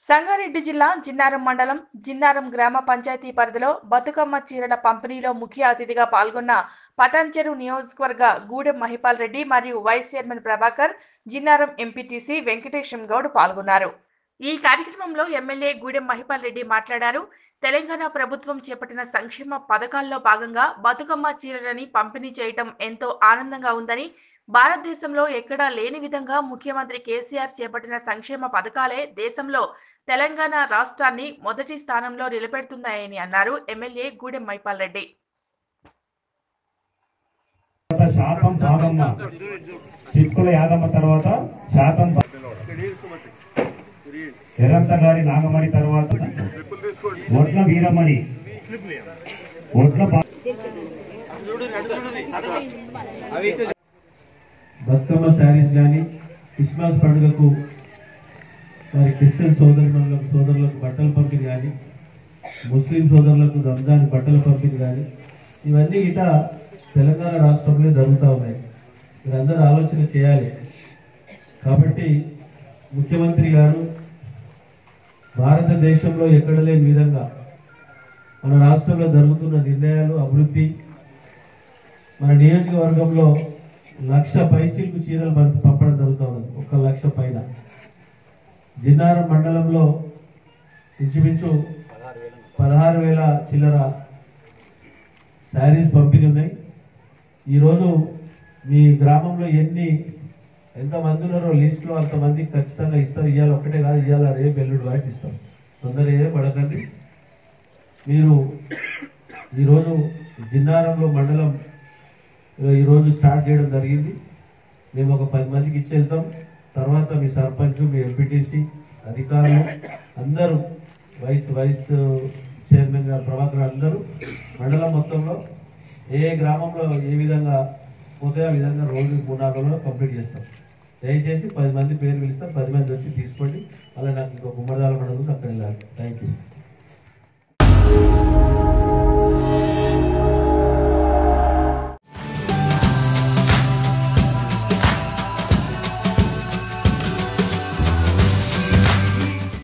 సంగారెడ్డి జిల్లా జిన్నారం మండలం జిన్నారం గ్రామ పంచాయతీ పరిధిలో బతుకమ్మ చీరల పంపిణీలో ముఖ్య అతిథిగా పాల్గొన్న పటాన్చెరు నియోజకవర్గ గూడెం మహిపాల్ రెడ్డి మరియు vice chairman Prabhakar Jinnaram MPTC Venkatesham Goud పాల్గొన్నారు ఈ కార్యక్రమంలో ఎమ్మెల్యే గూడెం మహిపాల్ రెడ్డి మాట్లాడారు తెలంగాణ ప్రభుత్వం చేపట్టిన సంక్షేమ పథకాల్లో భాగంగా బతుకమ్మ చీరలని పంపిణీ చేయటం ఎంతో ఆనందంగా ఉందని భారతదేశంలో ఎక్కడా లేని విధంగా ముఖ్యమంత్రి కేసీఆర్ చేపట్టిన సంక్షేమ పథకాలే దేశంలో తెలంగాణ రాష్ట్రాన్ని మొదటి స్థానంలో నిలబెడుతున్నాయని అన్నారు ఎమ్మెల్యే గూడెం మైపాల్ రెడ్డి తర్వాత శాతం భాగమ్మ చిక్కుల యాదమ్మ తర్వాత శాతం భా- ఎర్రంత గారి నాగమణి తర్వాత ఒడ్ల వీరమణి ఒడ్ల బా- బతుకమ్మ శారీస్ కానీ క్రిస్మస్ పండుగకు మరి క్రిస్టియన్ సోదరులకు సోదరులకు బట్టల పంపిణీ కానీ ముస్లిం సోదరులకు రంజాన్ బట్టల పంపిణీ కానీ ఇవన్నీ ఇట తెలంగాణ రాష్ట్రంలో జరుగుతూ ఉన్నాయి మీరందరూ ఆలోచన చేయాలి కాబట్టి ముఖ్యమంత్రి గారు భారతదేశంలో ఎక్కడ లేని విధంగా మన రాష్ట్రంలో జరుగుతున్న నిర్ణయాలు అభివృద్ధి మన నియోజకవర్గంలో లక్ష పైచీలకు చీరలు పంప- పంపడం జరుగుతూ ఉన్నది ఒక లక్ష పైన జిన్నారం మండలంలో ఇంచుమించు పదహారు వేల చిల్లర శారీస్ పంపిణీ ఉన్నాయి ఈరోజు మీ గ్రామంలో ఎన్ని ఎంతమంది ఉన్నారో లిస్టులో అంతమందికి ఖచ్చితంగా ఇస్తారు ఇవాళ ఒకటే కాదు ఇవాళ రేపు ఎల్లుండి వరకు ఇస్తాం తొందర ఏ పడకండి మీరు ఈరోజు జిన్నారంలో మండలం ఈరోజు స్టార్ట్ చేయడం జరిగింది మేము ఒక పది మందికి ఇచ్చి వెళ్తాం తర్వాత మీ సర్పంచ్ మీ ఎంపీటీసీ అధికారులు అందరూ వైస్ వైస్ చైర్మన్ గారు ప్రభాకర్ అందరూ మండలం మొత్తంలో ఏ ఏ గ్రామంలో ఏ విధంగా పోతే ఆ విధంగా రోజు మూడు నాలుగు రోజుల్లో కంప్లీట్ చేస్తాం దయచేసి పది మంది పేరు పిలుస్తాం పది మంది వచ్చి తీసుకోండి అలా నాకు ఇంకో గుమ్మడిదాల మండలం అక్కడ వెళ్ళాలి థ్యాంక్ యూ